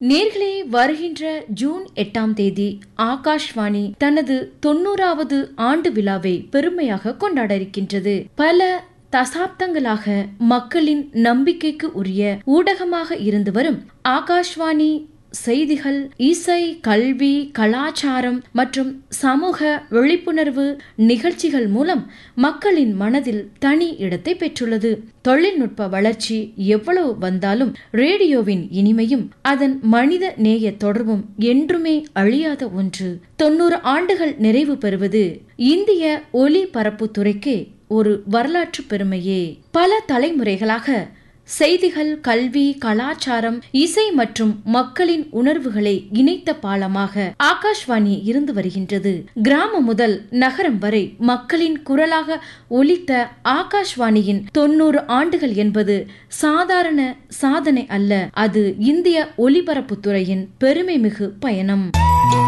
நேர்களே வருகின்ற ஜூன் எட்டாம் தேதி ஆகாஷ்வாணி தனது தொண்ணூறாவது ஆண்டு விழாவை பெருமையாக கொண்டாட இருக்கின்றது பல தசாப்தங்களாக மக்களின் நம்பிக்கைக்கு உரிய ஊடகமாக இருந்து வரும் ஆகாஷ்வாணி செய்திகள் இசை கல்வி கலாச்சாரம் மற்றும் சமூக விழிப்புணர்வு நிகழ்ச்சிகள் மூலம் மக்களின் மனதில் தனி இடத்தை பெற்றுள்ளது தொழில்நுட்ப வளர்ச்சி எவ்வளவு வந்தாலும் ரேடியோவின் இனிமையும் அதன் மனித நேய தொடர்பும் என்றுமே அழியாத ஒன்று தொண்ணூறு ஆண்டுகள் நிறைவு பெறுவது இந்திய ஒலிபரப்பு துறைக்கு ஒரு வரலாற்று பெருமையே பல தலைமுறைகளாக செய்திகள் கல்வி கலாச்சாரம் இசை மற்றும் மக்களின் உணர்வுகளை இணைத்த பாலமாக ஆகாஷ்வாணி இருந்து வருகின்றது கிராமம் முதல் நகரம் வரை மக்களின் குரலாக ஒலித்த ஆகாஷ்வாணியின் தொண்ணூறு ஆண்டுகள் என்பது சாதாரண சாதனை அல்ல அது இந்திய ஒலிபரப்புத்துறையின் பெருமை மிகு பயணம்